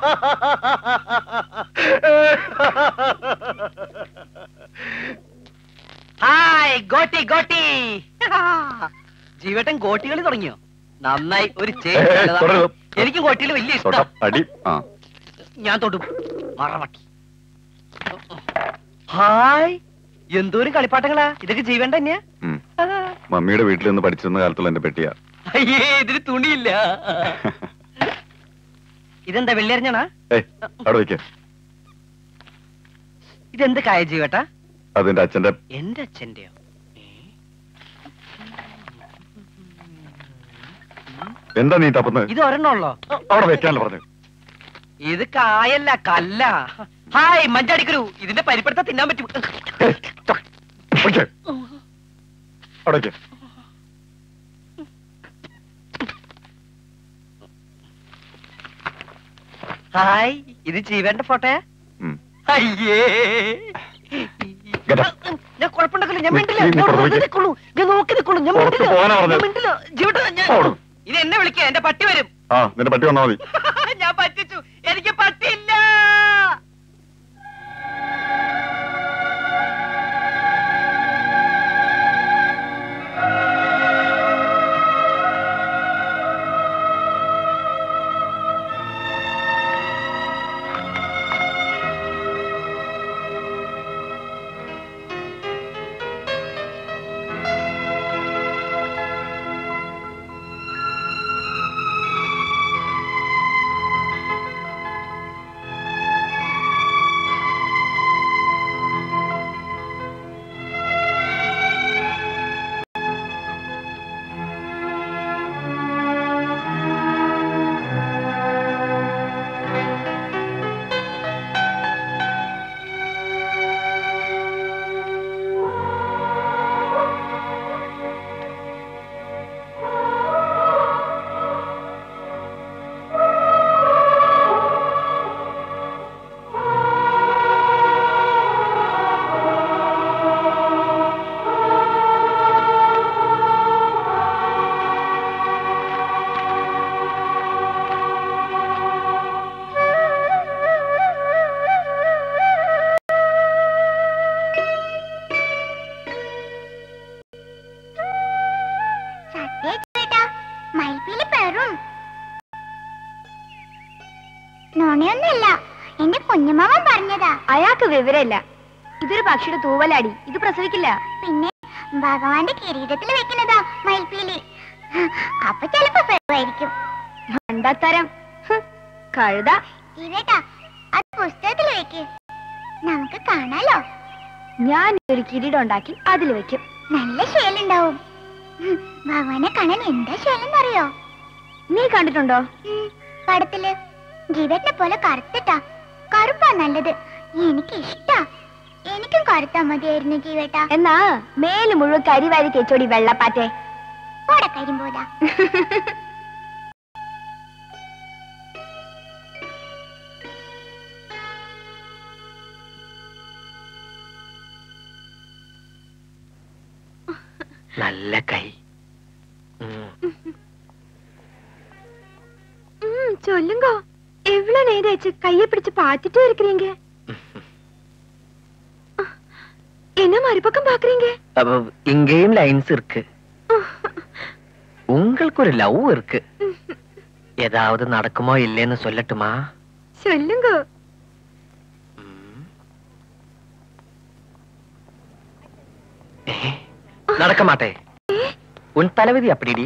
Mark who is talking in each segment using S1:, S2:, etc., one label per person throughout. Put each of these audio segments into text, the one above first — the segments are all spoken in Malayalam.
S1: ഹായ് ഗോട്ടി ഗോട്ടി ജീവേട്ടൻ ഗോട്ടികളി തുടങ്ങിയോ നന്നായി ഒരു
S2: ഏ,
S1: ചേച്ചി നല്ലതാ.
S2: തുടരുത്.
S1: എനിക്കും ഗോട്ടികൾ വലിയ
S2: തൊട്ട
S1: ഇഷ്ടം
S2: അടി ആ
S1: ഞാൻ തൊടും മറവട്ടി ഹായ് എന്തോരം കളിപ്പാട്ടങ്ങളാ ഇതൊക്കെ ജീവൻ തന്നെയാ
S2: ഉം. മമ്മിയുടെ വീട്ടിൽ നിന്ന് പഠിച്ചിരുന്ന കാലത്തുള്ള എന്റെ പെട്ടിയാ
S1: അയ്യേ ഇതിന് തുണിയില്ല ഇതെന്താ വെള്ളിയറിഞ്ഞാണാ
S2: ഏയ് അവിടെ വെക്ക
S1: ഇതെന്ത് കായ ജീവേട്ടാ
S2: അതെന്റെ അച്ഛന്റെ
S1: എന്റെ അച്ഛന്റെയോ
S2: എന്താ നീ തപ്പുന്നത്
S1: ഇത് ഒരെണ്ണമുള്ളോ
S2: അവിടെ വെക്കാനല്ലോ പറഞ്ഞു
S1: ഇത് കായല്ല കല്ല ഹായ് മഞ്ചാടിക്കരു ഇതിന്റെ പരിപ്പെടുത്ത തിന്നാൻ പറ്റും
S2: ഏയ്, തൊ, വെക്ക്. അവിടെ വെക്ക്.
S1: ഹായ് ഇത് ജീവന്റെ ഫോട്ടോയാ
S2: ഉം.
S1: അയ്യേ
S2: Get up.
S1: ഞാൻ കുഴപ്പമുണ്ടല്ലോ ഞാൻ
S2: നീ-
S1: മിണ്ടില്ല
S2: നീ- നീ
S1: ഞാൻ
S2: പുറത്ത്
S1: നോക്കി
S2: വെക്ക്.
S1: നിൽക്കുള്ളൂ ഞാൻ നോക്കി നിൽക്കുള്ളൂ ഞാൻ
S2: പുറത്ത്
S1: മിണ്ടില്ല
S2: പോകാനാ
S1: ഞാൻ
S2: പറഞ്ഞത്.
S1: മിണ്ടില്ല ജീവട്ടാ ഞാൻ
S2: പോടും.
S1: ഇത് എന്നെ വിളിക്കുക എന്റെ പട്ടി വരും
S2: ആ നിന്റെ പട്ടി വന്നാ മതി
S1: ഞാൻ പറ്റിച്ചു എനിക്ക് പറ്റില്ല
S3: സത്യേട്ടാ മയിൽപ്പീലി പെറും നോണയൊന്നുമല്ല എന്റെ കുഞ്ഞുമാമൻ പറഞ്ഞതാ
S4: അയാൾക്ക് വിവരമില്ല ഇതൊരു പക്ഷിയുടെ തൂവലാടി ഇത് പ്രസവിക്കില്ല
S3: പിന്നെ ഭഗവാന്റെ കിരീടത്തിൽ വെക്കുന്നതാ മയിൽപ്പീലി അപ്പൊ ചിലപ്പോ പെറുവായിരിക്കും
S4: കണ്ടത്തരം കഴുത
S3: ഇവേട്ടാ അത് പുസ്തകത്തിൽ വെക്ക് നമുക്ക് കാണാലോ
S4: ഞാൻ ഒരു കിരീടം ഉണ്ടാക്കി അതിൽ വെക്കും
S3: നല്ല ശേലുണ്ടാവും ഉം, ഭഗവാനെ കാണാൻ എന്താ ശേലെന്നറിയോ
S4: നീ കണ്ടിട്ടുണ്ടോ
S3: ഉം, പടത്തില് ജീവേട്ടനെ പോലെ കറുത്തിട്ടാ കറുപ്പാ നല്ലത് എനിക്ക് ഇഷ്ടാ എനിക്കും കറുത്താ മതിയായിരുന്നു ജീവേട്ടാ
S4: എന്നാ മേല് മുഴുവൻ കരിവാരി തേച്ചോടി വെള്ളപ്പാറ്റേ
S3: പോടെ കരിമ്പോതാ
S1: നല്ല കൈ
S4: சொல்லுங்க எவ்வளவு நேரம் ஆச்சு கைய பிடிச்சு பார்த்துட்டே இருக்கிறீங்க என்ன மறுபக்கம் பாக்குறீங்க
S1: அப்ப இங்கேயும் லைன்ஸ் இருக்கு உங்களுக்கு ஒரு லவ் இருக்கு ஏதாவது நடக்குமோ இல்லைன்னு சொல்லட்டுமா
S4: சொல்லுங்க
S1: ஏ, நடக்க மாட்டே உன் தலைவிதி அப்படிடி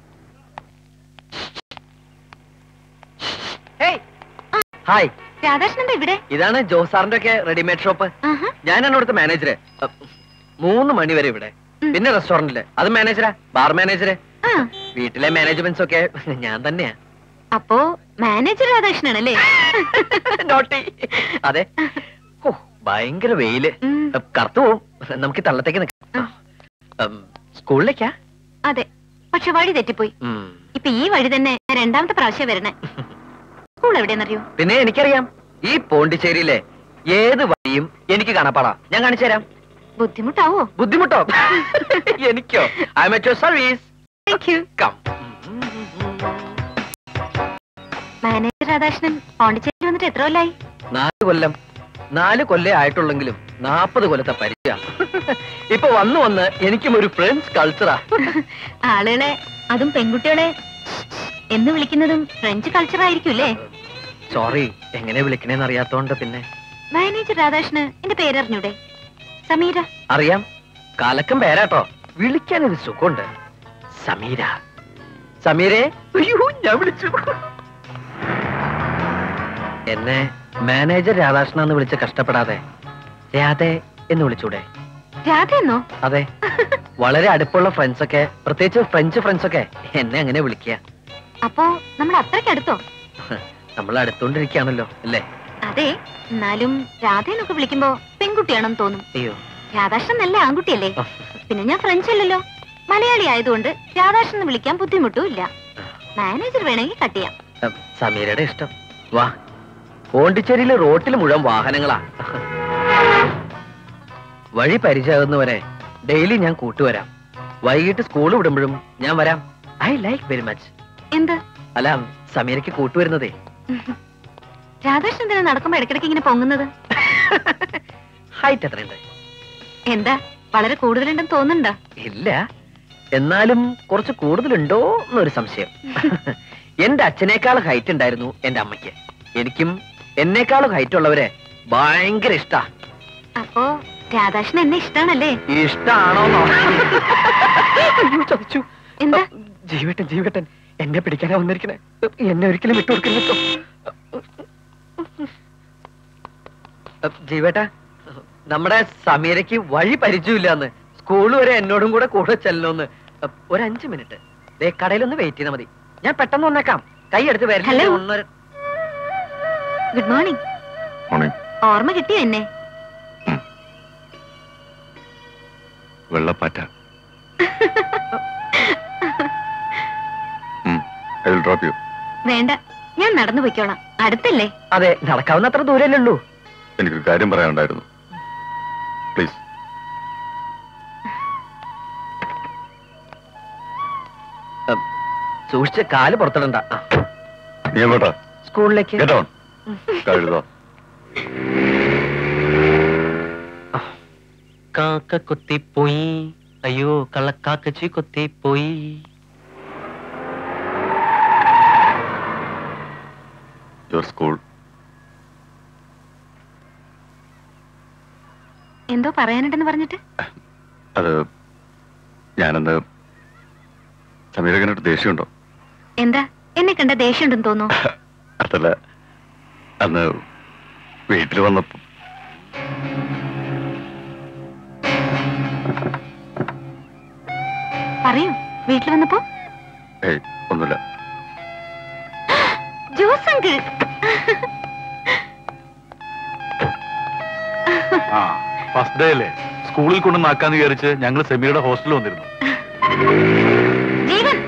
S1: ഹായ്
S4: രാധാകൃഷ്ണന്റെ ഇവിടെ
S1: ഇതാണ് ജോസാറിന്റെ ഒക്കെ റെഡിമെയ്ഡ് ഷോപ്പ്
S4: ആഹാ.
S1: ഞാനാണ് ഇവിടുത്തെ മാനേജര് മൂന്ന് മണി വരെ ഇവിടെ
S4: ഉം.
S1: പിന്നെ റെസ്റ്റോറന്റില് അത് മാനേജരാ ബാർ മാനേജര്
S4: ആ,
S1: വീട്ടിലെ മാനേജ്മെന്റ്സ് ഒക്കെ ഞാൻ തന്നെയാ
S4: അപ്പോ മാനേജർ രാധാകൃഷ്ണനല്ലേ
S1: നോട്ടി അതെ ഓ ഭയങ്കര വെയില്
S4: ഉം,
S1: കറുത്തു പോവും നമുക്ക് ഈ തള്ളത്തേക്ക് നിൽക്കാം ഉം, സ്കൂളിലേക്കാ
S4: അതെ പക്ഷെ വഴി തെറ്റിപ്പോയി
S1: ഉം.
S4: ഇപ്പൊ ഈ വഴി തന്നെ ഞാൻ രണ്ടാമത്തെ പ്രാവശ്യം വരണേ സ്കൂൾ എവിടെയെന്നറിയോ
S1: പിന്നെ എനിക്കറിയാം ഈ പോണ്ടിച്ചേരിയിലെ ഏത് വഴിയും എനിക്ക് കാണാപ്പാടാ ഞാൻ കാണിച്ചു തരാം
S4: ബുദ്ധിമുട്ടാവോ
S1: ബുദ്ധിമുട്ടോ എനിക്കോ I am at your service
S4: thank you
S1: cum
S4: manager Radhakrishnan Pondicherry വന്നിട്ട് എത്ര കൊല്ലായി
S1: നാല് കൊല്ലം നാല് കൊല്ലേ ആയിട്ടുള്ളെങ്കിലും നാപ്പത് കൊല്ലത്തെ പരിചയ ഇപ്പൊ വന്നു വന്ന് എനിക്കും ഒരു ഫ്രണ്ട്സ് കൾച്ചറാ
S4: ആളുകളെ അതും പെൺകുട്ടികളെ എന്ന് വിളിക്കുന്നതും ഫ്രഞ്ച് കൾച്ചർ ആയിരിക്കൂല്ലേ
S1: സോറി എങ്ങനെ വിളിക്കണേന്ന് അറിയാത്തോണ്ട് പിന്നെ
S4: മാനേജർ രാധാകൃഷ്ണന് എന്റെ പേരറിഞ്ഞൂടെ സമീര
S1: അറിയാം കാലക്കം പേരാട്ടോ വിളിക്കാൻ ഒരു സുഖമുണ്ട് സമീര സമീരെ അയ്യോ ഞാൻ വിളിച്ചു എന്നെ മാനേജർ രാധാകൃഷ്ണ എന്ന് വിളിച്ച് കഷ്ടപ്പെടാതെ രാധേ എന്ന് വിളിച്ചൂടെ
S4: രാധയെന്നോ
S1: അതെ വളരെ അടുപ്പുള്ള ഫ്രണ്ട്സ് ഒക്കെ പ്രത്യേകിച്ച് ഫ്രഞ്ച് ഫ്രണ്ട്സ് ഒക്കെ എന്നെ അങ്ങനെ വിളിക്കുക
S4: അപ്പോ നമ്മൾ അത്രയ്ക്ക് അടുത്തോ
S1: നമ്മൾ അടുത്തോണ്ടിരിക്കുകയാണല്ലോ അല്ലേ
S4: അതെ എന്നാലും രാധയെന്നൊക്കെ വിളിക്കുമ്പോ പെൺകുട്ടിയാണെന്ന് തോന്നും
S1: അയ്യോ
S4: രാധാകൃഷ്ണൻ നല്ല ആൺകുട്ടിയല്ലേ പിന്നെ ഞാൻ ഫ്രഞ്ച് അല്ലല്ലോ മലയാളി ആയതുകൊണ്ട് രാധാകൃഷ്ണൻ എന്ന് വിളിക്കാൻ ബുദ്ധിമുട്ടും ഇല്ല മാനേജർ വേണമെങ്കിൽ കട്ട് ചെയ്യാം
S1: ഉം, സമീരയുടെ ഇഷ്ടം വാ പോണ്ടിച്ചേരിയില് റോട്ടിൽ മുഴുവൻ വാഹനങ്ങളാ വഴി പരിചയമാകുന്നവരെ ഡെയിലി ഞാൻ കൂട്ടുവരാം വൈകിട്ട് സ്കൂൾ വിടുമ്പോഴും ഞാൻ വരാം ഐ ലൈക്ക് വെരി മച്ച്
S4: എന്ത്
S1: അല്ല സമീരയ്ക്ക് കൂട്ടുവരുന്നതേ
S4: രാധാകൃഷ്ണൻ എന്തിനാ നടക്കുമ്പോ ഇടയ്ക്കിടയ്ക്ക് ഇങ്ങനെ പൊങ്ങുന്നത്
S1: ഹൈറ്റ് എത്രയുണ്ട്
S4: എന്താ വളരെ കൂടുതലുണ്ടെന്ന് തോന്നുന്നുണ്ടോ
S1: ഇല്ല എന്നാലും കുറച്ച് കൂടുതലുണ്ടോ എന്നൊരു സംശയം എന്റെ അച്ഛനേക്കാൾ ഹൈറ്റ് ഉണ്ടായിരുന്നു എന്റെ അമ്മയ്ക്ക് എനിക്കും എന്നേക്കാളും ഹൈറ്റ് ഉള്ളവരെ ഭയങ്കര ഇഷ്ടാ
S4: അപ്പോ രാധാകൃഷ്ണൻ എന്നെ ഇഷ്ടാണല്ലേ
S1: ഇഷ്ടാണോന്നോ അയ്യോ, ചതിച്ചു
S4: എന്താ
S1: ജീവട്ടൻ ജീവട്ടൻ എന്നെ പിടിക്കാനാ വന്നിരിക്കണേ എന്നെ ഒരിക്കലും വിട്ടുകൊടുക്കില്ല കേട്ടോ ജീവേട്ട നമ്മുടെ സമീരയ്ക്ക് വഴി പരിചയമില്ലാന്ന് സ്കൂൾ വരെ എന്നോടും കൂടെ കൂടെ ചെല്ലണമെന്ന് ഒരു അഞ്ചു മിനിറ്റ് ദേ കടയിലൊന്ന് വെയിറ്റ് ചെയ്താൽ മതി ഞാൻ പെട്ടെന്ന് വന്നേക്കാം കൈ എടുത്ത് വരില്ല
S4: Hello.
S1: ഒന്നര
S4: ഗുഡ് മോർണിംഗ്
S2: മോർണിംഗ്
S4: ഓർമ്മ കിട്ടിയോ എന്നെ
S2: വെള്ളപ്പാറ്റ ഐ വിൽ ഡ്രോപ്പ് യു
S4: വേണ്ട ഞാൻ നടന്നു പോയിക്കോളാം അടുത്തല്ലേ
S1: അതെ നടക്കാവുന്ന അത്ര ദൂരല്ലേ ഉള്ളൂ
S2: എനിക്കൊരു കാര്യം പറയാനുണ്ടായിരുന്നു പ്ലീസ്
S1: സൂക്ഷിച്ച് കാല് പുറത്തിടണ്ട ആ,
S2: നീ എങ്ങോട്ടാ
S1: സ്കൂളിലേക്ക്
S2: ഗെറ്റ് ഓൺ കഴുതോ
S1: കാക്ക കൊത്തിപ്പോയി അയ്യോ കള്ളക്കാക്കച്ചി കൊത്തിപ്പോയി
S2: യുവർ സ്കൂൾ
S4: എന്തോ പറയാനുണ്ടെന്ന് പറഞ്ഞിട്ട്
S2: അത് ഞാനെന്ത് സമീരകനായിട്ട് ദേഷ്യമുണ്ടോ
S4: എന്താ എന്നെ കണ്ട ദേഷ്യമുണ്ടെന്ന് തോന്നുന്നു
S2: അതല്ല അന്ന് വീട്ടിൽ വന്നപ്പോ
S4: പറയൂ വീട്ടിൽ വന്നപ്പോ
S2: ഏയ് ഒന്നുമില്ല
S4: ജോസ് അങ്കിൾ
S5: ആ ഫസ്റ്റ് ഡേ അല്ലേ സ്കൂളിൽ കൊണ്ട് നാക്കാന്ന് വിചാരിച്ച് ഞങ്ങൾ സെമിയുടെ ഹോസ്റ്റലിൽ വന്നിരുന്നു
S4: ജീവൻ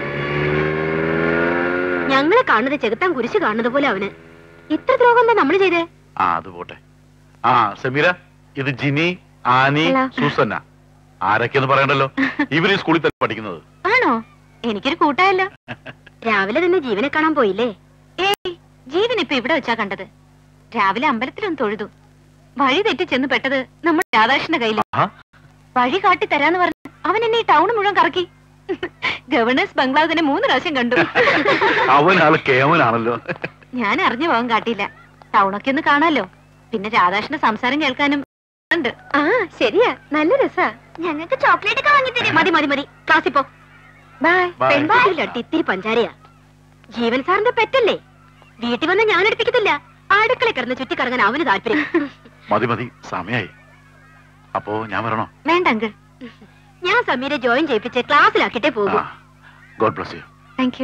S4: ഞങ്ങളെ കാണുന്നത് ചെകുത്താൻ കുരിശ് കാണുന്നത് പോലെ അവന് ഇത്ര ദ്രോഹം എന്താ നമ്മൾ ചെയ്തേ
S5: ആ അത് പോട്ടെ ആ സെമീര ഇത് ജിനി ആനി
S4: Hello.
S5: സൂസന്ന ആരൊക്കെയെന്ന് പറയണ്ടല്ലോ ഇവർ ഈ സ്കൂളിൽ തന്നെ പഠിക്കുന്നത്
S4: ആണോ എനിക്കൊരു കൂട്ടായല്ലോ രാവിലെ തന്നെ ജീവനെ കാണാൻ പോയില്ലേ ഏയ് ജീവൻ ഇപ്പൊ ഇവിടെ വെച്ചാ കണ്ടത് രാവിലെ അമ്പലത്തിലൊന്ന് തൊഴുതു വഴി തെറ്റി ചെന്ന് പെട്ടത് നമ്മുടെ രാധാകൃഷ്ണന്റെ കയ്യിൽ
S5: ആഹാ.
S4: വഴി കാട്ടി തരാന്ന് പറഞ്ഞ് അവൻ എന്നെ ഈ ടൗൺ മുഴുവൻ കറക്കി ഗവർണേഴ്സ് ബംഗ്ലാവ് തന്നെ മൂന്ന് പ്രാവശ്യം കണ്ടു
S5: അവനാള് കേവനാണല്ലോ
S4: ഞാൻ അറിഞ്ഞു പോകാൻ കാട്ടിയില്ല ടൗണൊക്കെ ഒന്ന് കാണാലോ പിന്നെ രാധാകൃഷ്ണന്റെ സംസാരം കേൾക്കാനും ഉണ്ട് ആ ശരിയാ നല്ല രസാ
S3: ഞങ്ങൾക്ക് ചോക്ലേറ്റ് ഒക്കെ വാങ്ങി തരും
S4: മതി മതി മതി ക്ലാസ്സിൽ പോ ബൈ
S5: Bye.
S4: പെൺകുട്ടിയിലട്ടി ഇത്തിരി പഞ്ചാരയാ ജീവൻ സാറിന്റെ പെറ്റല്ലേ വീട്ടിൽ വന്ന് ഞാൻ എടുപ്പിക്കത്തില്ല അടുക്കള കിടന്ന് ചുറ്റിക്കറങ്ങാൻ അവന് താല്പര്യം
S5: മതി മതി സമയായി അപ്പോ ഞാൻ വരണോ
S4: വേണ്ട അങ്കിൾ ഞാൻ സമീരെ ജോയിൻ ചെയ്യിപ്പിച്ച് ക്ലാസ്സിലാക്കിട്ടേ പോകും
S5: God bless you
S4: thank you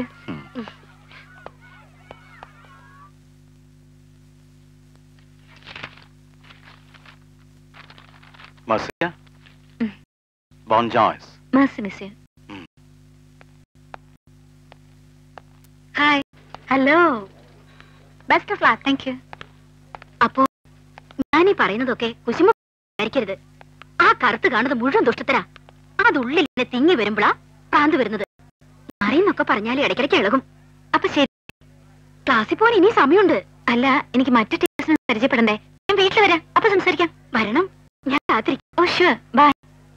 S5: Masiya
S4: ഉം.
S5: ബോൺ ജോയ്സ്
S4: മേഴ്സി മിസ്
S5: ഉം.
S4: Hi hello best of luck thank you അപ്പോ ഞാൻ ഈ പറയുന്നതൊക്കെ കുശുമ വിചാരിക്കരുത് ആ കറുത്ത് കാണുന്നത് മുഴുവൻ ദുഷ്ടത്തരാ അതുള്ളിൽ ഇങ്ങനെ തിങ്ങി വരുമ്പോഴാ പ്രാന്ത് വരുന്നത് അറിയുന്നൊക്കെ പറഞ്ഞാലും ഇടയ്ക്കിടയ്ക്ക് ഇളകും അപ്പൊ ശരി ക്ലാസ്സിൽ പോകാൻ ഇനി സമയമുണ്ട് അല്ല എനിക്ക് മറ്റു ടീച്ചേഴ്സിനെ പരിചയപ്പെടണ്ടേ ഞാൻ വീട്ടിൽ വരാം അപ്പൊ സംസാരിക്കാം വരണം ഞാൻ കാത്തിരിക്കും ഓ ഷുവർ ബൈ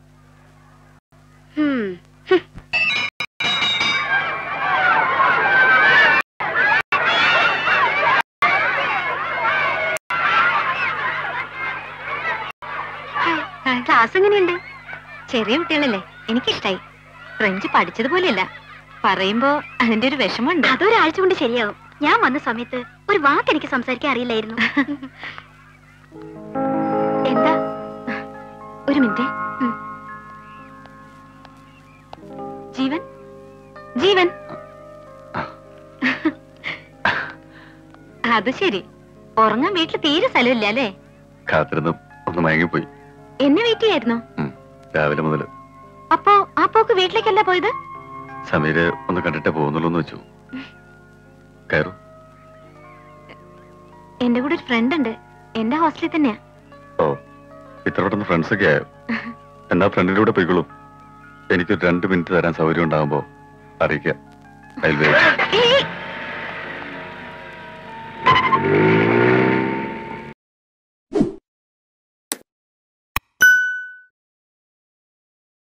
S4: ക്ലാസ് എങ്ങനെയുണ്ട് ചെറിയ കുട്ടികളല്ലേ എനിക്കിഷ്ടായി ഫ്രഞ്ച് പഠിച്ചതുപോലെയല്ല പറയുമ്പോ അതിന്റെ ഒരു വിഷമമുണ്ട് അതൊരാഴ്ച കൊണ്ട് ശരിയാവും ഞാൻ വന്ന സമയത്ത് ഒരു വാക്ക് എനിക്ക് സംസാരിക്കാൻ അറിയില്ലായിരുന്നു എന്താ ഒരു മിനിറ്റ് ഉം. ജീവൻ ജീവൻ അത് ശരി ഉറങ്ങാൻ വീട്ടിൽ തീരെ സ്ഥലമില്ല അല്ലേ
S2: കാത്തിരുന്ന് ഒന്ന് മയങ്ങിപ്പോയി
S4: എന്നെ വെയിറ്റ് ചെയ്യായിരുന്നോ
S2: ഉം. രാവിലെ മുതൽ
S4: അപ്പോ ആ പോക്ക് വീട്ടിലേക്കല്ല പോയത്
S2: സമീര് ഒന്ന് കണ്ടിട്ടേ പോകുന്നുള്ളൂ എന്ന് വെച്ചു കയറു
S4: എന്റെ കൂടെ ഒരു ഫ്രണ്ട് ഉണ്ട് എന്റെ ഹോസ്റ്റലിൽ തന്നെയാ
S2: ഓ ഇത്ര പെട്ടെന്ന് ഫ്രണ്ട്സ് ഒക്കെ ആയോ എന്നാ ഫ്രണ്ടിന്റെ കൂടെ പോയിക്കോളൂ എനിക്കൊരു രണ്ട് മിനിറ്റ് തരാൻ സൗകര്യം ഉണ്ടാകുമ്പോ അറിയിക്കാം റെയിൽവേ
S4: ഏയ്,